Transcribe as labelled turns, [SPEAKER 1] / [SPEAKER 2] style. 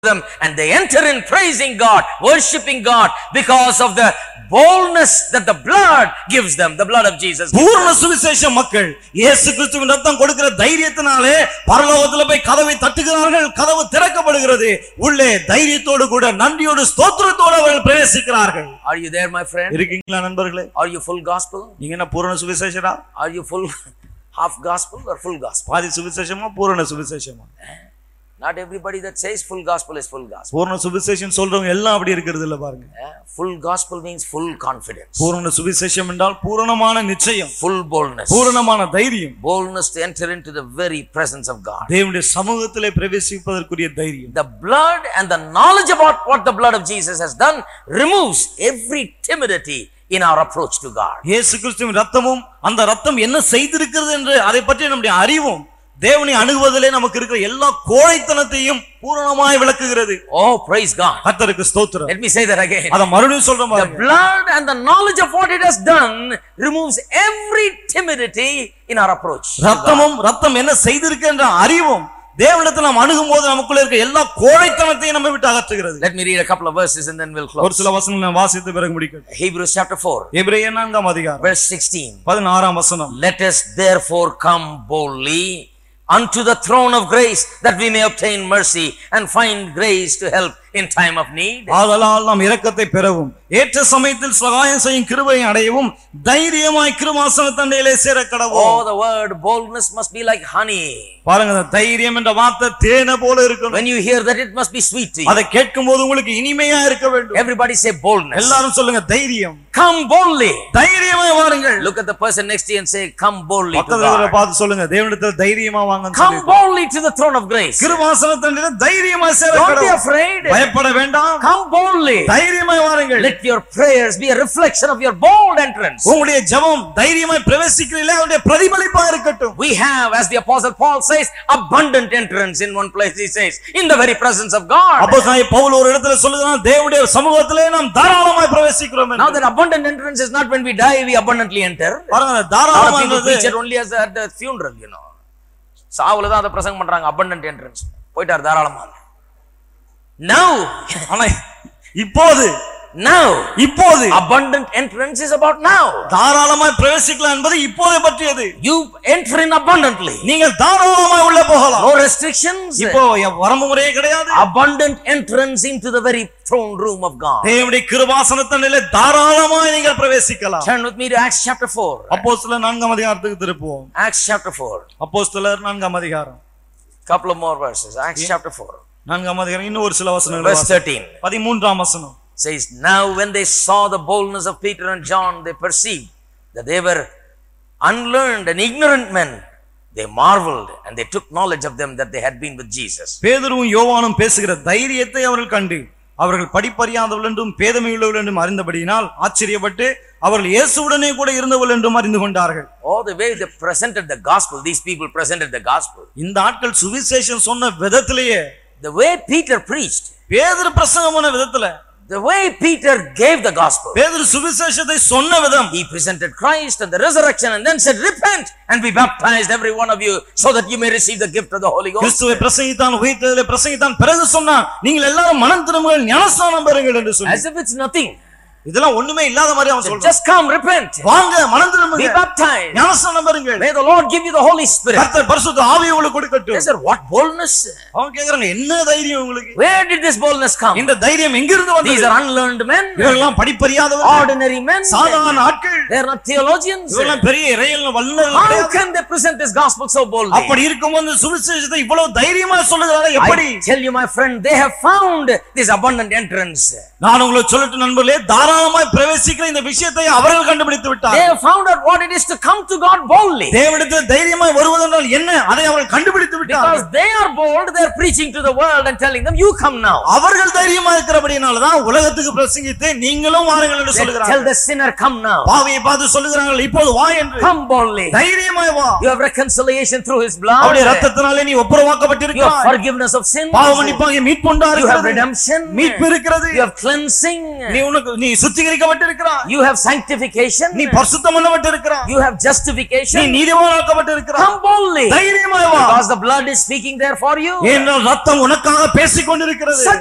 [SPEAKER 1] them and they enter in praising God, worshiping God because of the boldness that the blood gives them, the blood of Jesus. gives
[SPEAKER 2] பூர்ண
[SPEAKER 1] them.
[SPEAKER 2] சுவிசேஷ மக்கள் இயேசு கிறிஸ்துவின் ரத்தம் கொடுக்கிற தைரியத்தினாலே பரலோகத்துல போய் கதவை தட்டுகிறார்கள் கதவு திறக்கப்படுகிறது உள்ளே தைரியத்தோடு கூட நன்றியோடு ஸ்தோத்திரத்தோடு அவர்கள் பிரவேசிக்கிறார்கள்
[SPEAKER 1] Are you there, my friend?
[SPEAKER 2] இருக்கீங்களா நண்பர்களே
[SPEAKER 1] Are you full gospel?
[SPEAKER 2] நீங்க என்ன பூரண சுவிசேஷரா
[SPEAKER 1] Are you full half gospel or full gospel?
[SPEAKER 2] பாதி சுவிசேஷமா பூரண சுவிசேஷமா
[SPEAKER 1] Not everybody that says full gospel is full gospel.
[SPEAKER 2] பூரண சுவிசேஷம் சொல்றவங்க எல்லாம் அப்படி இருக்கிறது இல்ல பாருங்க
[SPEAKER 1] Eh? Full gospel means full confidence,
[SPEAKER 2] பூரண சுவிசேஷம் என்றால் பூரணமான நிச்சயம்
[SPEAKER 1] full boldness,
[SPEAKER 2] பூரணமான தைரியம்
[SPEAKER 1] boldness to enter into the very presence of God.
[SPEAKER 2] தேவனுடைய சமூகத்திலே பிரவேசிப்பதற்குரிய தைரியம்
[SPEAKER 1] The blood and the knowledge about what the blood of Jesus has done removes every timidity in our approach to God.
[SPEAKER 2] இயேசு கிறிஸ்துவின் ரத்தமும் அந்த ரத்தம் என்ன செய்திருக்கிறது என்று அதை பற்றி நம்முடைய அறிவும் தேவனை அணுகுவதிலே நமக்கு இருக்கிற எல்லா கோழைத்தனத்தையும் பூரணமாய் விளக்குகிறது
[SPEAKER 1] Oh, praise God.
[SPEAKER 2] கர்த்தருக்கு ஸ்தோத்திரம்
[SPEAKER 1] Let me say that again.
[SPEAKER 2] அத மறுபடியும் சொல்ற
[SPEAKER 1] The
[SPEAKER 2] பாருங்க
[SPEAKER 1] blood and the knowledge of what it has done removes every timidity in our approach. to God.
[SPEAKER 2] ரத்தமும் ரத்தம் என்ன செய்திருக்கு என்ற அறிவும் தேவனிடத்தில் நாம் அணுகும் போது நமக்குள்ள இருக்க எல்லா கோழைத்தனத்தையும் நம்ம விட்டு அகற்றுகிறது
[SPEAKER 1] Let me read a couple of verses and then we'll
[SPEAKER 2] ஒரு
[SPEAKER 1] close.
[SPEAKER 2] சில வசனங்களை நான் வாசித்து பிறகு முடிக்கட்டும்
[SPEAKER 1] Hebrews chapter 4,
[SPEAKER 2] எபிரேயர் நான்காம் அதிகாரம்
[SPEAKER 1] verse 16.
[SPEAKER 2] பதினாறாம் வசனம்
[SPEAKER 1] Let us therefore come boldly unto the throne of grace that we may obtain mercy and find grace to help in time of need.
[SPEAKER 2] ஆதலால் நாம் இரக்கத்தை பெறவும் ஏற்ற சமயத்தில் சகாயம் செய்யும் கிருபையை அடையவும் தைரியமாய் கிருமாசன தண்டையிலே சேர கடவோம்
[SPEAKER 1] Oh, the word boldness must be like honey.
[SPEAKER 2] பாருங்க அந்த தைரியம் என்ற வார்த்தை தேனை போல இருக்கணும்
[SPEAKER 1] When you hear that, it must be sweet to you.
[SPEAKER 2] அதை கேட்கும் போது உங்களுக்கு இனிமையா இருக்க வேண்டும்
[SPEAKER 1] Everybody say boldness.
[SPEAKER 2] எல்லாரும் சொல்லுங்க தைரியம்
[SPEAKER 1] Come boldly.
[SPEAKER 2] தைரியமாய் வாருங்கள்
[SPEAKER 1] Look at the person next to you and say, Come boldly to
[SPEAKER 2] பக்கத்துல இருக்கிறவரை
[SPEAKER 1] God.
[SPEAKER 2] பார்த்து சொல்லுங்க தேவனிடத்தில் தைரியமா வாங்க
[SPEAKER 1] Come boldly to the throne of grace.
[SPEAKER 2] கிருபாசன தண்டையில தைரியமா சேர
[SPEAKER 1] Don't be
[SPEAKER 2] கடவோம்
[SPEAKER 1] afraid.
[SPEAKER 2] பயப்பட வேண்டாம்
[SPEAKER 1] Come boldly.
[SPEAKER 2] தைரியமாய் வாருங்கள்
[SPEAKER 1] Let your prayers be a reflection of your bold entrance.
[SPEAKER 2] உங்களுடைய ஜெபம் தைரியமாய் பிரவேசிக்கிறீங்களே அவருடைய பிரதிபலிப்பா இருக்கட்டும்
[SPEAKER 1] We have, as the apostle Paul says, abundant entrance in one place. He says, in the very presence of God.
[SPEAKER 2] அப்போ பவுல் ஒரு இடத்துல சொல்லுகிறான் தேவனுடைய சமூகத்திலே நாம் தாராளமாய் பிரவேசிக்கிறோம் என்று.
[SPEAKER 1] Now that abundant entrance is not when we die, we abundantly enter.
[SPEAKER 2] பாருங்க அந்த
[SPEAKER 1] A lot of people
[SPEAKER 2] தாராளமானது
[SPEAKER 1] preach it only as at the funeral, you know. சாவுல தான் அதை பிரசங்கம் பண்றாங்க abundant entrance. போயிட்டார் தாராளமா. Now,
[SPEAKER 2] ஆனா இப்போது
[SPEAKER 1] now,
[SPEAKER 2] இப்போது
[SPEAKER 1] abundant entrance is about now.
[SPEAKER 2] தாராளமாய் பிரவேசிக்கலாம் என்பது இப்போதை பற்றியது
[SPEAKER 1] You enter in abundantly.
[SPEAKER 2] நீங்கள் தாராளமாய் உள்ள போகலாம்
[SPEAKER 1] No restrictions.
[SPEAKER 2] இப்போ வரம்பு முறையே கிடையாது
[SPEAKER 1] Abundant entrance into the very throne room of God.
[SPEAKER 2] தேவனுடைய கிருபாசனத்திலே தாராளமாய் நீங்கள் பிரவேசிக்கலாம்
[SPEAKER 1] Turn with me to Acts chapter 4.
[SPEAKER 2] அப்போஸ்தலர் நான்காம் அதிகாரத்துக்கு திருப்புவோம்
[SPEAKER 1] Acts chapter 4.
[SPEAKER 2] அப்போஸ்தலர் நான்காம் அதிகாரம்
[SPEAKER 1] Couple of more verses. Acts chapter 4.
[SPEAKER 2] நான்காம் அதிகாரம் இன்னும் ஒரு சில வசனங்கள்
[SPEAKER 1] Verse
[SPEAKER 2] வாசி.
[SPEAKER 1] 13
[SPEAKER 2] பதிமூன்றாம் வசனம்
[SPEAKER 1] says, Now when they saw the boldness of Peter and John, they perceived that they were unlearned and ignorant men. They marveled and they took knowledge of them that they had been with Jesus.
[SPEAKER 2] பேதுருவும் யோவானும் பேசுகிற தைரியத்தை அவர்கள் கண்டு அவர்கள் படிப்பறியாதவர்கள் என்றும் பேதமையுள்ளவர்கள் என்றும் அறிந்தபடியினால் ஆச்சரியப்பட்டு அவர்கள் இயேசுவுடனே கூட இருந்தவர்கள் என்றும் அறிந்து கொண்டார்கள்
[SPEAKER 1] Oh, the way they presented the gospel, these people presented the gospel.
[SPEAKER 2] இந்த ஆட்கள் சுவிசேஷம் சொன்ன விதத்திலேயே
[SPEAKER 1] The way Peter preached,
[SPEAKER 2] பேதுரு பிரசங்கம் பண்ண விதத்துல
[SPEAKER 1] the way Peter gave the gospel.
[SPEAKER 2] பேதுரு சுவிசேஷத்தை சொன்ன விதம்
[SPEAKER 1] He presented Christ and the resurrection and then said, Repent and be baptized, every one of you, so that you may receive the gift of the Holy Ghost.
[SPEAKER 2] கிறிஸ்துவை பிரசங்கித்தான் உயிர்த்ததிலே பிரசங்கித்தான் பிறகு சொன்னான் நீங்கள் எல்லாரும் மனம் திரும்புங்கள் ஞானஸ்தானம் பெறுங்கள் என்று சொல்லி
[SPEAKER 1] As if it's nothing.
[SPEAKER 2] இதெல்லாம் ஒண்ணுமே இல்லாத மாதிரி அவன் சொல்றான்
[SPEAKER 1] Just come, repent,
[SPEAKER 2] வாங்க மனம்
[SPEAKER 1] be
[SPEAKER 2] திரும்புங்க
[SPEAKER 1] baptized.
[SPEAKER 2] ஞானஸ்தானம் பெறுங்கள்
[SPEAKER 1] May the Lord give you the Holy Spirit.
[SPEAKER 2] கர்த்தர் பரிசுத்த ஆவியை உங்களுக்கு
[SPEAKER 1] They
[SPEAKER 2] கொடுக்கட்டும்
[SPEAKER 1] said, What boldness?
[SPEAKER 2] அவன் கேக்குறாங்க என்ன தைரியம் உங்களுக்கு
[SPEAKER 1] Where did this boldness come?
[SPEAKER 2] இந்த தைரியம் எங்கிருந்து
[SPEAKER 1] These
[SPEAKER 2] வந்தது
[SPEAKER 1] are unlearned men,
[SPEAKER 2] இவர்கள்லாம் படிப்பறியாதவர்கள்
[SPEAKER 1] ordinary men.
[SPEAKER 2] சாதாரண ஆட்கள்
[SPEAKER 1] They are not theologians.
[SPEAKER 2] இவரெல்லாம் பெரிய இறையல் வல்லுநர்கள்
[SPEAKER 1] How
[SPEAKER 2] கிடையாது.
[SPEAKER 1] can they present this gospel so boldly?
[SPEAKER 2] அப்படி இருக்கும்போது சுவிசேஷத்தை இவ்வளவு தைரியமா சொல்லுகிறாங்க எப்படி
[SPEAKER 1] I tell you, my friend, they have found this abundant entrance.
[SPEAKER 2] நான் உங்களுக்கு சொல்லட்டு நண்பர்களே தாராளமாய் பிரவேசிக்கிற இந்த விஷயத்தை அவர்கள் கண்டுபிடித்து
[SPEAKER 1] They
[SPEAKER 2] விட்டார்
[SPEAKER 1] have found out what it is to come to God boldly.
[SPEAKER 2] தேவனிடத்தில் தைரியமாய் வருவதென்றால் என்ன அதை அவர்கள் கண்டுபிடித்து விட்டார்
[SPEAKER 1] Because they are bold, they are preaching to the world and telling them, You come now.
[SPEAKER 2] அவர்கள் தைரியமா இருக்கிறபடினாலதான் உலகத்துக்கு பிரசங்கித்து நீங்களும் வாருங்கள் என்று
[SPEAKER 1] They tell
[SPEAKER 2] சொல்லுகிறார்கள்
[SPEAKER 1] the sinner, Come now.
[SPEAKER 2] பாவியை பார்த்து சொல்லுகிறார்கள் இப்போது வா என்று
[SPEAKER 1] Come boldly.
[SPEAKER 2] தைரியமாய் வா
[SPEAKER 1] You have reconciliation through His blood.
[SPEAKER 2] அவருடைய ரத்தத்தினாலே நீ
[SPEAKER 1] You have
[SPEAKER 2] ஒப்புரவாக்கப்பட்டிருக்கிறாய்
[SPEAKER 1] forgiveness of sins.
[SPEAKER 2] பாவ மன்னிப்பாக மீட்புண்டா
[SPEAKER 1] You have
[SPEAKER 2] இருக்கிறது
[SPEAKER 1] redemption.
[SPEAKER 2] மீட்பு இருக்கிறது
[SPEAKER 1] You have cleansing.
[SPEAKER 2] நீ உனக்கு நீ சுத்திகரிக்கப்பட்டிருக்கிறாய்
[SPEAKER 1] You have sanctification.
[SPEAKER 2] நீ பரிசுத்தம் பண்ணப்பட்டிருக்கிறாய்
[SPEAKER 1] You have
[SPEAKER 2] நீ
[SPEAKER 1] justification.
[SPEAKER 2] நீதிமானாக்கப்பட்டிருக்கிறாய்
[SPEAKER 1] Come boldly.
[SPEAKER 2] தைரியமாய் வா
[SPEAKER 1] Because the blood is speaking there for you.
[SPEAKER 2] ஏனென்றால் ரத்தம் உனக்காக பேசிக் கொண்டிருக்கிறது